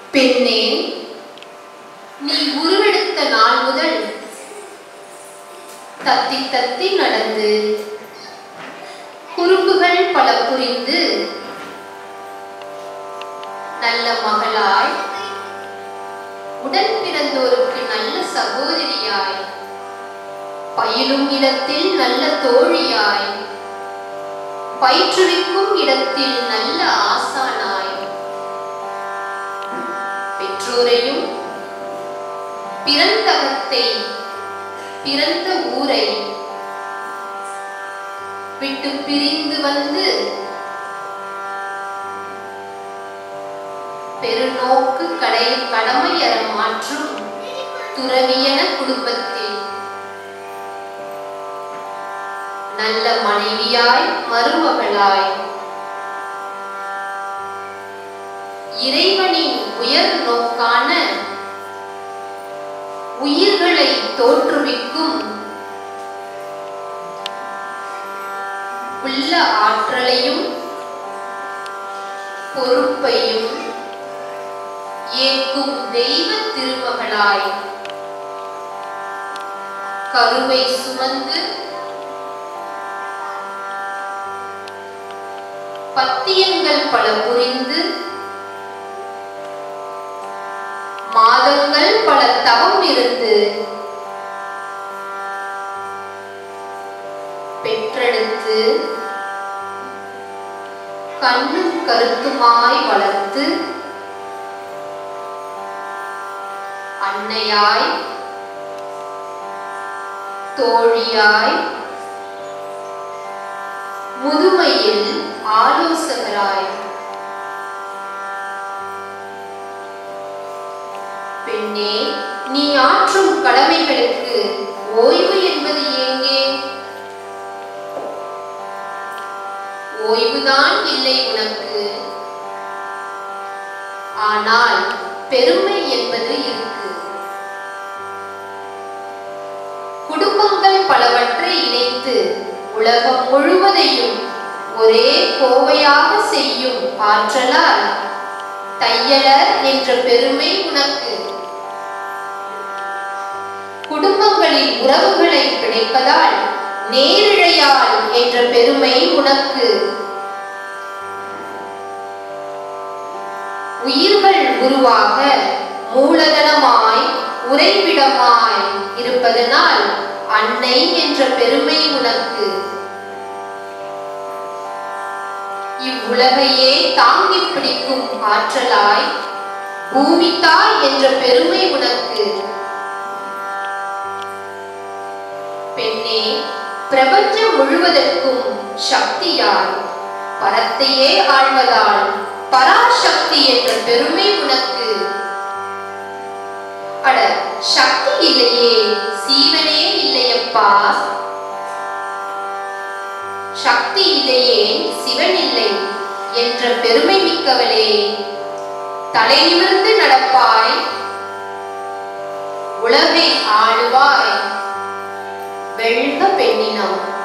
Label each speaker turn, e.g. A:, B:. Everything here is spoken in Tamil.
A: பெண்ணே நீ உருவெடுத்த நாள் முதல் தத்தி தத்தி நடந்து குறும்புகள் பல புரிந்து நல்ல மகளாய் உடன் பிறந்தோருக்கு நல்ல சகோதரியாய் பயிலும் இடத்தில் நல்ல தோழியாய் பயிற்றுவிக்கும் இடத்தில் நல்ல ஆசானாய் பெற்றோரையும் பிறந்தகத்தை பிறந்த ஊரை விட்டு பிரிந்து வந்து பெருநோக்கு கடை கடமையற மாற்றும் துறவியன குடும்பத்தில் நல்ல மனைவியாய் மருமகளாய் இறைவனின் உயர் நோக்கான உயிர்களை தோற்றுவிக்கும் உள்ள ஆற்றலையும் பொறுப்பையும் ஏற்கும் தெய்வ திருமகளாய் கருவை சுமந்து பத்தியங்கள் பல புரிந்து மாதங்கள் பல தவம் இருந்து பெற்றெடுத்து கண்ணும் கருத்துமாய் வளர்த்து அன்னையாய் தோழியாய் முதுமையில் ஆலோசகராய் பெண்ணே நீ ஆற்றும் கடமைகளுக்கு ஓய்வு என்பது எங்கே ஓய்வுதான் இல்லை உனக்கு ஆனால் பெருமை என்பது இருக்கு குடும்பங்கள் பலவற்றை இணைத்து உலகம் முழுவதையும் ஒரே கோவையாக செய்யும் ஆற்றலால் தையலர் என்ற பெருமை உனக்கு குடும்பங்களில் உறவுகளை கிடைப்பதால் நேரிழையாள் என்ற பெருமை உனக்கு உயிர்கள் உருவாக மூலதனமாய் உறைவிடமாய் இருப்பதனால் அன்னை என்ற பெருமை உனக்கு இவ்வுலகையே தாங்கி பிடிக்கும் ஆற்றலாய் பூமி தாய் என்ற பெருமை உனக்கு பெண்ணே பிரபஞ்சம் முழுவதற்கும் சக்தியாய் பரத்தையே ஆழ்வதால் பராசக்தி என்ற பெருமை உனக்கு அட சக்தி இல்லையே சீவனே இல்லையப்பா சக்தி இல்லையே சிவன் இல்லை என்ற பெருமை மிக்கவளே தலை நிமிர்ந்து நடப்பாய் உலகை ஆளுவாய் வெள்ள பெண்ணினம்